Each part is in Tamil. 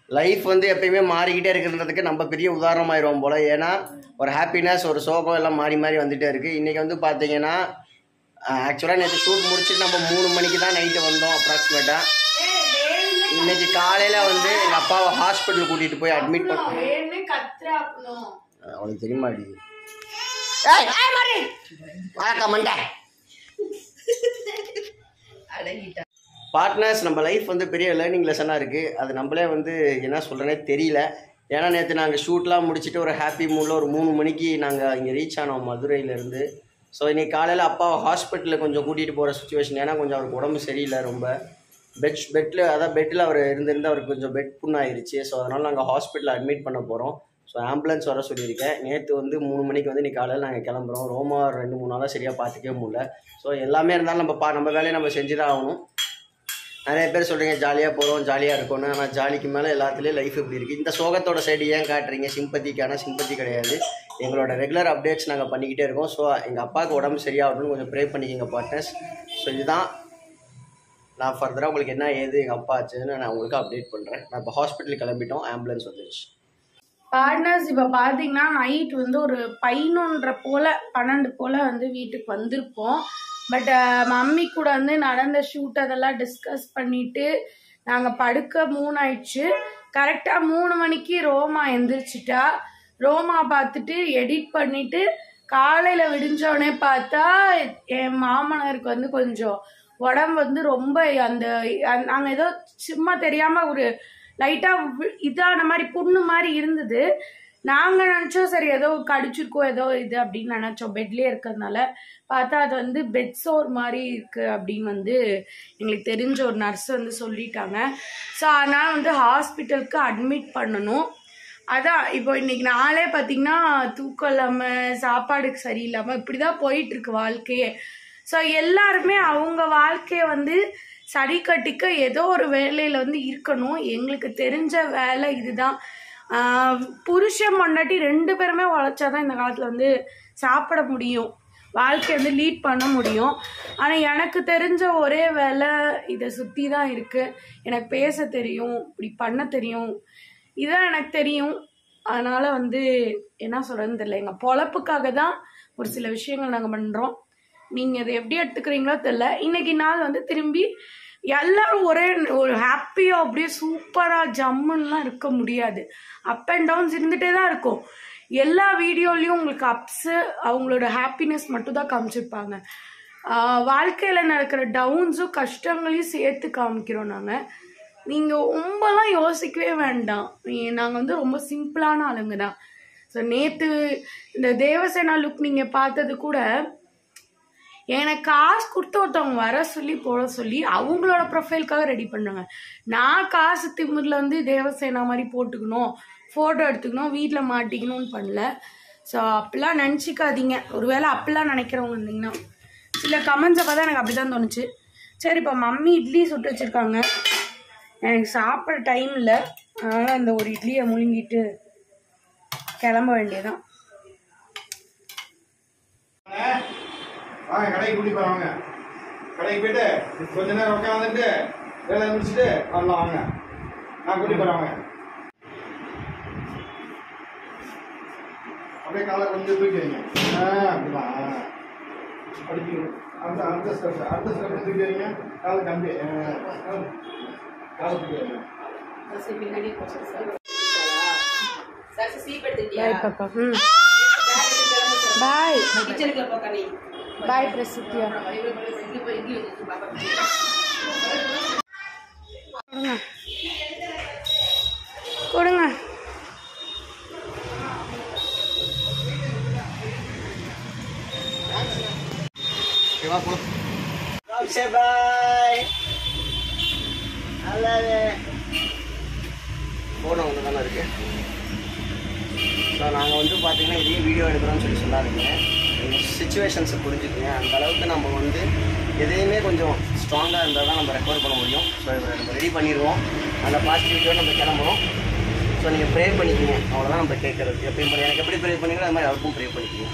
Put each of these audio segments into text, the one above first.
லைஃப் வந்து எப்பயுமே மாறிக்கிட்டே இருக்கிறதுக்கு நம்ம பெரிய உதாரணமாயிடுவோம் போல் ஏன்னா ஒரு ஹாப்பினஸ் ஒரு சோகம் எல்லாம் மாறி மாறி வந்துட்டே இருக்குது இன்றைக்கி வந்து பார்த்தீங்கன்னா ஆக்சுவலாக நேற்று ஷூட் முடிச்சுட்டு நம்ம மூணு மணிக்கு தான் நைட்டு வந்தோம் அப்ராக்சிமேட்டாக இன்னைக்கு காலையில் வந்து எங்கள் அப்பாவை ஹாஸ்பிட்டல் கூட்டிகிட்டு போய் அட்மிட் பண்ண வேணுமே கத்துறாக்கணும் அவனுக்கு தெரியுமா அடி ஏய் ஏய் மாறி வணக்கம் மண்டை பார்ட்னர்ஸ் நம்ம லைஃப் வந்து பெரிய லேர்னிங் லெசனாக இருக்குது அது நம்மளே வந்து என்ன சொல்கிறேனே தெரியல ஏன்னா நேற்று நாங்கள் ஷூட்லாம் முடிச்சுட்டு ஒரு ஹாப்பி மூடில் ஒரு மூணு மணிக்கு நாங்கள் இங்கே ரீச் ஆனோம் மதுரையிலேருந்து ஸோ இன்னைக்கு காலையில் அப்பாவை ஹாஸ்பிட்டலில் கொஞ்சம் கூட்டிகிட்டு போகிற சுச்சுவேஷன் ஏன்னா கொஞ்சம் அவருக்கு உடம்பு சரியில்லை ரொம்ப பெட் பெட்டில் அதான் பெட்டில் அவர் இருந்திருந்து அவருக்கு கொஞ்சம் பெட் புண்ணாயிருச்சு ஸோ அதனால் நாங்கள் ஹாஸ்பிட்டலில் அட்மிட் பண்ண போகிறோம் ஸோ ஆம்புலன்ஸ் வர சொல்லியிருக்கேன் நேற்று வந்து மூணு மணிக்கு வந்து இன்னைக்கு காலையில் நாங்கள் கிளம்புறோம் ரோமா ரெண்டு மூணு நாளாக சரியாக பார்த்துக்கவே முடியல ஸோ எல்லாமே இருந்தாலும் நம்ம பா நம்ம வேலையை நம்ம செஞ்சு தான் ஆகணும் நிறைய பேர் சொல்கிறீங்க ஜாலியாக போகிறோம் ஜாலியாக இருக்கோன்னு ஆனால் ஜாலிக்கு மேலே எல்லாத்துலேயும் லைஃப் இப்படி இருக்குது இந்த சோகத்தோட சைடு ஏன் காட்டுறீங்க சிம்பத்திக்கான சிம்பத்தி கிடையாது எங்களோட ரெகுலர் அப்டேட்ஸ் நாங்கள் பண்ணிக்கிட்டே இருக்கோம் ஸோ எங்கள் அப்பாவுக்கு உடம்பு சரியாகணும்னு கொஞ்சம் ப்ரே பண்ணிக்கோங்க பார்ட்னர்ஸ் ஸோ இதுதான் நான் ஃபர்தராக உங்களுக்கு என்ன ஏது எங்கள் அப்பா ஆச்சுன்னு நான் உங்களுக்கு அப்டேட் பண்ணுறேன் நான் இப்போ ஹாஸ்பிட்டல் கிளம்பிட்டோம் ஆம்புலன்ஸ் வந்துருச்சு பார்ட்னர்ஸ் இப்போ பார்த்தீங்கன்னா நைட் வந்து ஒரு பதினொன்றரை போல பன்னெண்டு போல வந்து வீட்டுக்கு வந்திருப்போம் பட் மம்மி கூட வந்து நடந்த ஷூட் அதெல்லாம் டிஸ்கஸ் பண்ணிட்டு நாங்கள் படுக்க மூணு ஆயிடுச்சு கரெக்டாக மூணு மணிக்கு ரோமா எந்திரிச்சிட்டா ரோமா பார்த்துட்டு எடிட் பண்ணிட்டு காலையில் விடிஞ்சோடனே பார்த்தா என் மாமனாருக்கு வந்து கொஞ்சம் உடம்பு வந்து ரொம்ப அந்த நாங்கள் ஏதோ சும்மா தெரியாமல் ஒரு லைட்டாக இதான மாதிரி புண்ணு மாதிரி இருந்தது நாங்கள் நினச்சோம் சரி ஏதோ கடிச்சிருக்கோம் ஏதோ இது அப்படின்னு நினச்சோம் பெட்லேயே இருக்கிறதுனால பார்த்தா அது வந்து பெட் சோர் மாதிரி இருக்கு அப்படின்னு வந்து எங்களுக்கு தெரிஞ்ச ஒரு நர்ஸ் வந்து சொல்லிட்டாங்க ஸோ அதனால் வந்து ஹாஸ்பிட்டலுக்கு அட்மிட் பண்ணணும் அதான் இப்போ இன்னைக்கு நாளே பார்த்தீங்கன்னா தூக்கம் இல்லாமல் சாப்பாடுக்கு சரியில்லாமல் இப்படி தான் போயிட்டுருக்கு வாழ்க்கையே ஸோ எல்லாருமே அவங்க வாழ்க்கையை வந்து சரி கட்டிக்க ஏதோ ஒரு வேலையில் வந்து இருக்கணும் எங்களுக்கு தெரிஞ்ச வேலை இதுதான் ஆஹ் புருஷன் பொண்டாட்டி ரெண்டு பேருமே உழைச்சாதான் இந்த காலத்தில் வந்து சாப்பிட முடியும் வாழ்க்கையை வந்து லீட் பண்ண முடியும் ஆனால் எனக்கு தெரிஞ்ச ஒரே வேலை இதை சுற்றி தான் இருக்குது எனக்கு பேச தெரியும் இப்படி பண்ண தெரியும் இதான் எனக்கு தெரியும் அதனால் வந்து என்ன சொல்கிறதுன்னு தெரியல எங்கள் பொழப்புக்காக தான் ஒரு சில விஷயங்கள் நாங்கள் பண்ணுறோம் நீங்கள் இதை எப்படி எடுத்துக்கிறீங்களோ தெரில இன்னைக்கு நாள் வந்து திரும்பி எல்லாரும் ஒரே ஒரு ஹாப்பியாக அப்படியே சூப்பராக ஜம்முன்னுலாம் இருக்க முடியாது அப் அண்ட் டவுன்ஸ் இருந்துகிட்டே தான் இருக்கும் எல்லா வீடியோலையும் உங்களுக்கு அப்ஸு அவங்களோட ஹாப்பினஸ் மட்டும் தான் காமிச்சிருப்பாங்க வாழ்க்கையில் நடக்கிற டவுன்ஸும் கஷ்டங்களையும் சேர்த்து காமிக்கிறோம் நாங்கள் நீங்கள் ரொம்பலாம் யோசிக்கவே வேண்டாம் நாங்கள் வந்து ரொம்ப சிம்பிளான ஆளுங்க தான் ஸோ நேற்று இந்த தேவசேனா லுக் நீங்கள் பார்த்தது கூட எனக்கு காசு கொடுத்து ஒருத்தவங்க வர சொல்லி போட சொல்லி அவங்களோட ப்ரொஃபைலுக்காக ரெடி பண்ணாங்க நான் காசு திமிரில் வந்து தேவசேனா மாதிரி போட்டுக்கணும் ஃபோட்டோ எடுத்துக்கணும் வீட்டில் மாட்டிக்கணும்னு பண்ணல ஸோ அப்படிலாம் நினச்சிக்காதீங்க ஒருவேளை அப்படிலாம் நினைக்கிறவங்க இருந்தீங்கன்னா சில கமெண்ட்ஸை பார்த்தா எனக்கு அப்படி தான் தோணுச்சு சரி இப்போ மம்மி இட்லி சுட்டு வச்சுருக்காங்க எனக்கு சாப்பிட்ற டைம் இல்லை அதனால் அந்த ஒரு இட்லியை முழுங்கிட்டு கிளம்ப வேண்டியதான் வாங்க கடைக்கு கூட்டிட்டு போறோம் வாங்க கடைக்கு போயிட்டு கொஞ்ச நேரம் உட்காந்துட்டு வேலையை முடிச்சுட்டு வரலாம் வாங்க நான் கூட்டிட்டு போறேன் வாங்க அப்படியே காலை கொஞ்சம் தூக்கி வைங்க ஆ அப்படிதான் ஆ. அடுத்து அடுத்த அடுத்த ஸ்டெப் அடுத்த ஸ்டெப் தூக்கி வைங்க காலை கம்பி ஆ, காலை காலை தூக்கி வைங்க பாய் பாப்பா ம் பாய் பாய் பிரசித்தியா கொடுங்க கொடுங்க ஓகேவா போ பாய் ஃபோன் ஒன்று தானே இருக்கு ஸோ நாங்கள் வந்து பார்த்தீங்கன்னா இதையும் வீடியோ எடுக்கிறோம்னு சொல்லி சொல்லாதீங்க எங்கள் சுச்சுவேஷன்ஸை புரிஞ்சுக்கங்க அந்த அளவுக்கு நம்ம வந்து எதையுமே கொஞ்சம் ஸ்ட்ராங்காக இருந்தால் தான் நம்ம ரெக்கவர் பண்ண முடியும் ஸோ இதை நம்ம ரெடி பண்ணிடுவோம் அந்த பாசிட்டிவிட்டியோட நம்ம கிளம்புறோம் ஸோ நீங்கள் ப்ரே பண்ணிக்கங்க அவ்வளோதான் நம்ம கேட்குறது எப்பயும் பண்ணி எனக்கு எப்படி ப்ரே பண்ணிங்களோ அது மாதிரி அவருக்கும் ப்ரே பண்ணிக்கங்க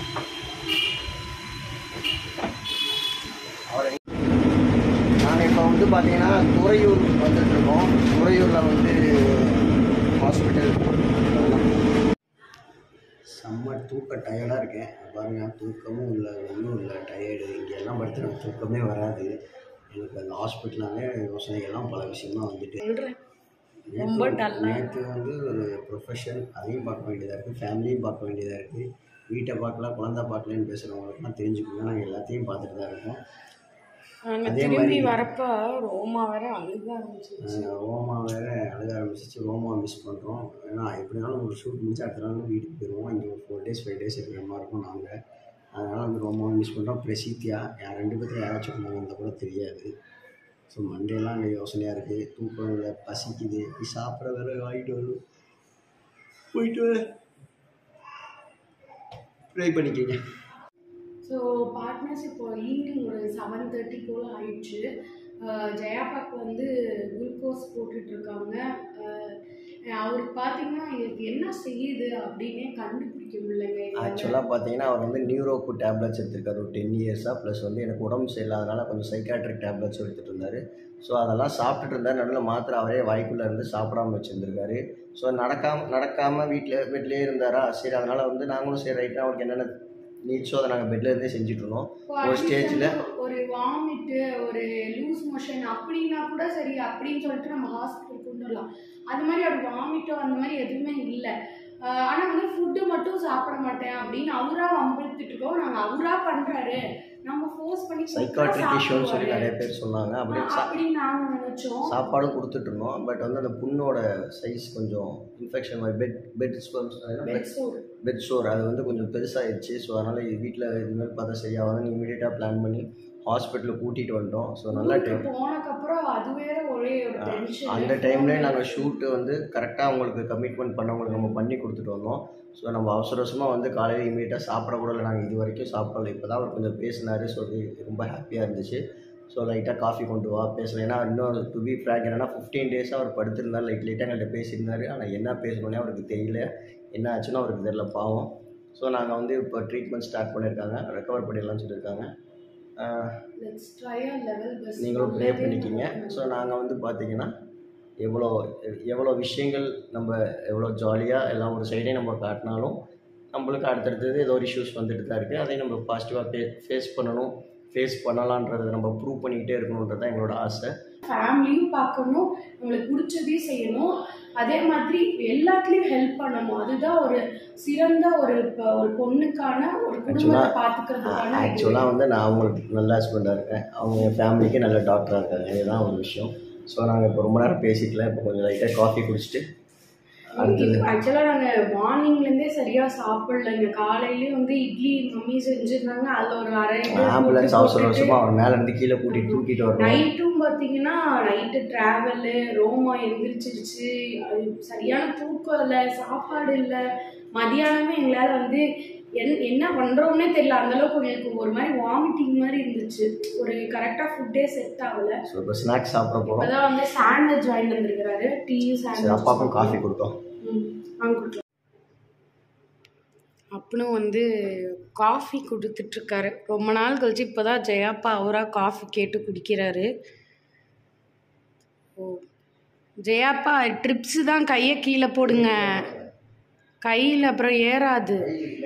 அவ்வளோ நாங்கள் இப்போ வந்து பார்த்தீங்கன்னா துறையூர் வந்துட்டு இருக்கோம் துறையூரில் வந்து தூக்கம் டயர்டாக இருக்கேன் பாருங்க தூக்கமும் இல்லை ஒன்றும் இல்லை டயர்டு இங்கே எல்லாம் படுத்து எனக்கு தூக்கமே வராது எனக்கு அந்த ஹாஸ்பிட்டலாலே யோசனைகள்லாம் பல விஷயமா வந்துட்டு சொல்றேன் ரொம்ப dull ஆ நேற்று வந்து ஒரு ப்ரொஃபஷன் அதையும் பார்க்க வேண்டியதாக இருக்குது ஃபேமிலியும் பார்க்க வேண்டியதாக இருக்குது வீட்டை பார்க்கலாம் குழந்தை பார்க்கலன்னு பேசுகிறவங்களுக்குலாம் தெரிஞ்சுக்கோங்க நாங்கள் எல்லாத்தையும் பார்த்துட்டு தான் இருக்கோம் நாங்க அதே திரும்பி மாதிரி- வரப்ப ரோமா வேற அழுக ஆரம்பிச்சு அஹ் ரோமா வேற அழுக ஆரம்பிச்சிச்சு ரோமா மிஸ் பண்ணுறோம் ஏன்னா எப்படினாலும் ஒரு ஷூட் முடிச்சு அடுத்த நாள் வீட்டுக்கு போயிடுவோம் இங்கே ஒரு ஃபோர் டேஸ் ஃபைவ் டேஸ் இருக்கிற மாதிரி இருக்கும் நாங்கள் அதனால் வந்து ரோமாவை மிஸ் பண்ணுறோம் பிரசீத்தியா யார் ரெண்டு பேர்த்துல யாராச்சும் ஒருத்தவங்க வந்தால் கூட தெரியாது ஸோ மண்டேலாம் அங்கே யோசனையாக இருக்குது தூக்கம் இல்லை பசிக்குது நீ சாப்பிட வேற வாங்கிட்டு வரும் போயிட்டு வர ட்ரை பண்ணிக்கிங்க ஸோ பார்ட்னர்ஸ் இப்போ ஈவினிங் ஒரு செவன் தேர்ட்டி போல் ஆயிடுச்சு அஹ் ஜெயாபாக்கு வந்து குளுக்கோஸ் போட்டுட்ருக்காங்க அவருக்கு பார்த்தீங்கன்னா எங்களுக்கு என்ன செய்யுது அப்படின்னே கண்டுபிடிக்க முடியலைங்க எங்களால. ஆக்சுவலாக பார்த்தீங்கன்னா அவர் வந்து நியூரோக்கு டேப்லெட்ஸ் எடுத்திருக்காரு ஒரு டென் இயர்ஸாக ப்ளஸ் வந்து எனக்கு உடம்பு சரியில்லாதனால கொஞ்சம் சைக்காட்ரிக் டேப்லெட்ஸ் எடுத்துகிட்டு இருந்தார் ஸோ அதெல்லாம் சாப்பிட்டுட்டு இருந்தார் நடுவில் மாத்திரை அவரே வாய்க்குள்ளே இருந்து சாப்பிடாம வச்சுருந்துருக்காரு ஸோ நடக்காம நடக்காமல் வீட்டில் பெட்லேயே இருந்தாரா சரி அதனால் வந்து நாங்களும் சரி ரைட்டாக அவருக்கு என்னென்ன நீட்ஸோ அதை நாங்கள் பெட்ல இருந்தே செஞ்சுட்டு இருந்தோம் இப்போ ஒரு atleast ஸ்டேஜில் வந்து ஒரு வாமிட்டு ஒரு லூஸ் மோஷன் அப்படின்னா கூட சரி அப்படின்னு சொல்லிட்டு நம்ம ஹாஸ்பிட்டல் கொண்டு வரலாம் அது மாதிரி அவர் வாமிட்டோ அந்த மாதிரி எதுவுமே இல்லை ஆனால் வந்து ஃபுட்டு மட்டும் சாப்பிட மாட்டேன் அப்படின்னு அவரா வம்பிழுத்துட்டு இருக்கோம் நாங்கள் அவரா பண்ணுறாரு நம்ம ஃபோர்ஸ் பண்ணி கொடுத்தா சைக்காட்ரிக் இஷ்யூன்னு சொல்லி சாப்பிடுவாரு. நிறைய பேர் சொன்னாங்க அப்படி ஆ, சா அப்படின்னு நாங்க நினைச்சோம் சாப்பாடும் கொடுத்துட்டு இருந்தோம் பட் வந்து அந்த புண்ணோட சைஸ் கொஞ்சம் இன்ஃபெக்ஷன் மாதிரி bed bed bed sore. Bed sore அது வந்து கொஞ்சம் பெருசாகிடுச்சு ஸோ அதனால் வீட்டில் இதுமாதிரி பார்த்தா சரியாகாதுன்னு இமீடியட்டாக பிளான் பண்ணி ஹாஸ்பிட்டலுக்கு கூட்டிகிட்டு வந்துட்டோம் ஸோ நல்லா ஊருக்கு டைம் போனதுக்கப்புறம் அது வேற ஒரே ஒரு டென்ஷன் அந்த டைம்லேயே நாங்கள் ஷூட்டு வந்து கரெக்டாக அவங்களுக்கு கமிட்மெண்ட் பண்ணவங்களுக்கு நம்ம பண்ணி கொடுத்துட்டு வந்தோம் ஸோ நம்ம அவசர அவசரமாக வந்து காலையில் இமீடியட்டாக சாப்பிட கூட இல்லை நாங்கள் இது வரைக்கும் சாப்பிடல இப்போ தான் அவர் கொஞ்சம் பேசினார் ஸோ அது ரொம்ப ஹாப்பியாக இருந்துச்சு ஸோ லைட்டாக காஃபி கொண்டு வா பேசலாம் ஏன்னா இன்னும் டு பி ஃப்ராங்க் என்னன்னா ஃபிஃப்டீன் டேஸாக அவர் படுத்திருந்தார் லைட் லைட்டாக எங்கள்கிட்ட பேசியிருந்தார் ஆனால் என்ன பேசணுன்னே அவருக்கு தெரியல என்ன ஆச்சுன்னு அவருக்கு தெரியல பாவம் ஸோ நாங்கள் வந்து இப்போ ட்ரீட்மெண்ட் ஸ்டார்ட் பண்ணியிருக்காங்க ரெக்கவர் பண்ணிடலாம்னு சொல்லியிருக்காங்க ஆஹ் let's try a level best நீங்களும் ப்ரே பண்ணிக்கிங்க ஸோ நாங்கள் வந்து பார்த்தீங்கன்னா எவ்வளோ எவ்வளோ விஷயங்கள் நம்ம எவ்வளோ ஜாலியாக எல்லாம் ஒரு சைடே நம்ம காட்டினாலும் நம்மளுக்கு அடுத்தடுத்தது ஏதோ ஒரு இஷ்யூஸ் வந்துட்டு தான் இருக்குது அதையும் நம்ம பாசிட்டிவாக ஃபே ஃபேஸ் பண்ணணும் ஃபேஸ் பண்ணலான்றதை நம்ம ப்ரூவ் பண்ணிக்கிட்டே இருக்கணுன்றது தான் எங்களோட ஆசை ஃபேமிலியும் பார்க்கணும் நம்மளுக்கு பிடிச்சதையும் செய்யணும் அதே மாதிரி எல்லாத்துலேயும் ஹெல்ப் பண்ணணும் அதுதான் ஒரு சிறந்த ஒரு ப- ஒரு பொண்ணுக்கான ஒரு குடும்பத்தை பார்த்துக்கிறதுக்கான இது. ஆக்சுவலாக வந்து நான் அவங்களுக்கு நல்ல ஹஸ்பண்டாக இருக்கேன் அவங்க என் ஃபேமிலிக்கு நல்ல டாக்டராக இருக்காங்க இதுதான் ஒரு விஷயம் ஸோ நாங்கள் இப்போ ரொம்ப நேரம் பேசிக்கல இப்போ கொஞ்சம் லைட்டாக காஃபி குடிச்சிட்டு அடுத்தது ஆக்சுவலாக நாங்கள் மார்னிங்லேருந்தே சரியாக சாப்பிடலைங்க காலையிலேயே வந்து இட்லி மம்மி செஞ்சுருந்தாங்க அதில் ஒரு அரை இது ஆம்புலன்ஸ் போட்டு அவசர போட்டுட்டு அவசரமாக அவன் மேலே இருந்து கீழே கூட்டிட்டு தூக்கிட்டு வரணும் நைட்டும் பார்த்தீங்கன்னா நைட்டு ட்ராவலு ரோமா எந்திரிச்சிருச்சு அது சரியான தூக்கம் இல்லை சாப்பாடு இல்லை மதியானமே எங்களால் வந்து என் என்ன பண்ணுறோம்னே தெரியல அந்தளவுக்கு எங்களுக்கு ஒரு மாதிரி வாமிட்டிங் மாதிரி இருந்துச்சு ஒரு கரெக்டாக ஃபுட்டே செட் ஆகலை ஸோ இப்போ ஸ்நாக்ஸ் சாப்பிட போகிறோம் இப்போதான் வந்து சாண்ட்விச் வாங்கிட்டு வந்திருக்கிறாரு டீ சரி சாண்ட்விச் அப்பாவுக்கும் காஃபி கொடுத்தோம் அப்பனும் வந்து காஃபி கொடுத்துட்ருக்காரு ரொம்ப நாள் கழிச்சு இப்போ தான் ஜெயாப்பா அவராக காஃபி கேட்டு குடிக்கிறாரு ஓ ஜெயாப்பா ட்ரிப்ஸு தான் கையை கீழே போடுங்க கையில் அப்புறம் ஏறாது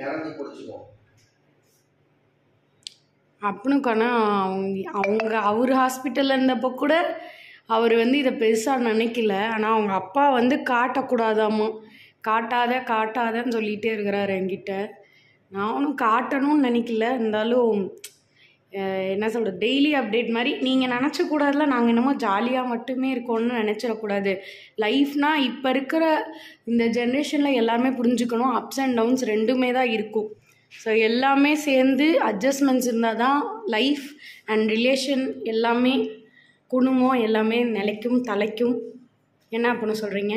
அப்பனுக்கானா அவங்க அவங்க அவர் ஹாஸ்பிட்டலில் இருந்தப்போ கூட அவர் வந்து இதை பெருசாக நினைக்கல ஆனால் அவங்க அப்பா வந்து காட்டக்கூடாதாம்மா காட்டாத காட்டாதன்னு சொல்லிகிட்டே இருக்கிறாரு என்கிட்ட நானும் காட்டணும்னு நினைக்கல இருந்தாலும் அஹ், என்ன சொல்கிறது டெய்லி அப்டேட் மாதிரி நீங்கள் நினச்சக்கூடாதுல நாங்கள் என்னமோ ஜாலியாக மட்டுமே இருக்கோம்னு நினச்சிடக்கூடாது லைஃப்னா இப்போ இருக்கிற இந்த ஜென்ரேஷனில் எல்லாமே புரிஞ்சுக்கணும் அப்ஸ் அண்ட் டவுன்ஸ் ரெண்டுமே தான் இருக்கும் ஸோ எல்லாமே சேர்ந்து அட்ஜஸ்ட்மெண்ட்ஸ் இருந்தால் தான் லைஃப் அண்ட் ரிலேஷன் எல்லாமே குடும்பம் எல்லாமே நிலைக்கும் தலைக்கும் என்ன அப்படின்னு சொல்கிறீங்க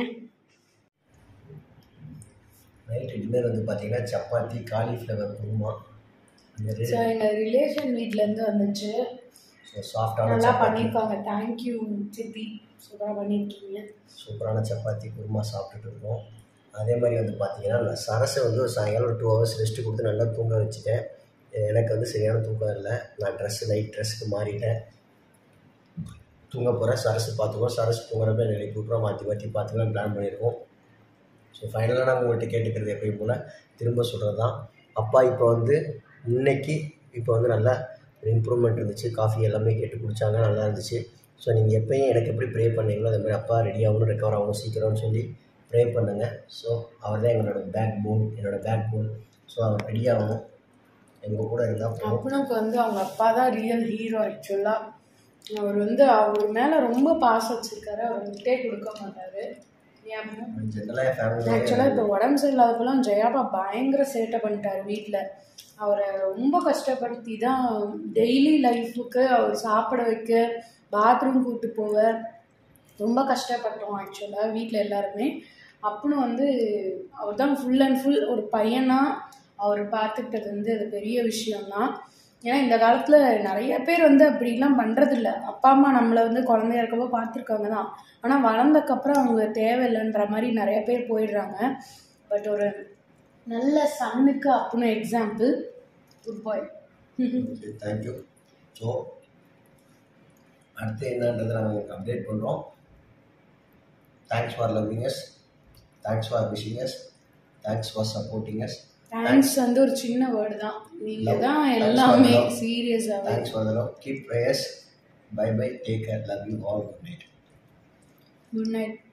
நைட்டு டின்னர் வந்து பார்த்தீங்கன்னா சப்பாத்தி காலிஃப்ளவர் குருமா அந்த ஸோ எங்கள் ரிலேஷன் வீட்டிலேருந்து வந்துச்சு ஸோ சாஃப்டான நல்லா சப்பாத்தி பண்ணியிருக்காங்க தேங்க்யூ சித்தி சூப்பராக பண்ணியிருக்கீங்க சூப்பரான சப்பாத்தி குருமா சாப்பிட்டுட்டு இருக்கோம் அதே மாதிரி வந்து பார்த்தீங்கன்னா நான் சரசை வந்து ஒரு சாயங்காலம் ஒரு டூ ஹவர்ஸ் ரெஸ்ட்டு கொடுத்து நல்லா தூங்க வச்சுட்டேன் எனக்கு வந்து சரியான தூக்கம் இல்லை நான் ட்ரெஸ்ஸு நைட் ட்ரெஸ்ஸுக்கு மாறிட்டேன் தூங்க போகிறேன் சரசு பார்த்துக்குவோம் சரசு தூங்குறப்ப என்னை கூட்டுறோம் மாற்றி மாற்றி பார்த்துக்கலாம் பிளான் பண்ணியிருக்கோம் ஸோ ஃபைனலாக நான் உங்கள்கிட்ட கேட்டுக்கிறது எப்பயும் போல் திரும்ப சொல்கிறது தான் அப்பா இப்போ வந்து இன்னைக்கு இப்போ வந்து நல்லா இம்ப்ரூவ்மெண்ட் இருந்துச்சு காஃபி எல்லாமே கேட்டு குடித்தாங்க நல்லா இருந்துச்சு ஸோ நீங்கள் எப்பயும் எனக்கு எப்படி ப்ரே பண்ணீங்களோ அதே மாதிரி அப்பா ரெடி ஆகணும் ரெக்கவர் ஆகணும் சீக்கிரம்னு சொல்லி ப்ரே பண்ணுங்கள் ஸோ அவர் தான் எங்களோட பேக் போன் என்னோட பேக் போன் ஸோ அவர் ரெடி ஆகணும் எங்கள் கூட இருந்தால் போதும் அப்பனுக்கு வந்து அவங்க அப்பா தான் ரியல் ஹீரோ ஆக்சுவலாக அவர் வந்து அவர் மேலே ரொம்ப பாசம் வச்சிருக்காரு அவர் விட்டே கொடுக்க மாட்டாரு ஏன் ஜென்ரலாக என் ஃபேமிலி ஆக்சுவலாக இப்போ உடம்பு சரியில்லாதப்பெல்லாம் ஜெயாபா பயங்கர சேட்டை பண்ணிட்டாரு வீட்டில் அவரை ரொம்ப கஷ்டப்படுத்தி தான் டெய்லி லைஃபுக்கு அவர் சாப்பிட வைக்க பாத்ரூம் கூட்டு போக ரொம்ப கஷ்டப்பட்டோம் ஆக்சுவலாக வீட்டில் எல்லாருமே அப்பனும் வந்து அவர் தான் ஃபுல் அண்ட் ஃபுல் ஒரு பையனாக அவர் பார்த்துக்கிட்டது வந்து அது பெரிய விஷயம்தான் ஏன்னா இந்த காலத்தில் நிறைய பேர் வந்து அப்படிலாம் பண்ணுறதில்ல அப்பா அம்மா நம்மளை வந்து குழந்தையா இருக்கப்போ பார்த்துருக்காங்க தான் ஆனால் வளர்ந்தக்கப்புறம் அவங்க தேவையில்லைன்ற மாதிரி நிறைய பேர் போயிடுறாங்க பட் ஒரு நல்ல சன்னுக்கு அப்புன்னு example good boy thank you so அடுத்து என்னன்றதை நாங்கள் உங்களுக்கு அப்டேட் பண்ணுறோம் thanks for loving us thanks for wishing us thanks for supporting us thanks வந்து ஒரு சின்ன வேர்டு தான் நீங்கள் Love. தான் Thanks for எல்லாமே love. சீரியஸாகவே thanks for the love keep prayers bye bye take care love you all good night good night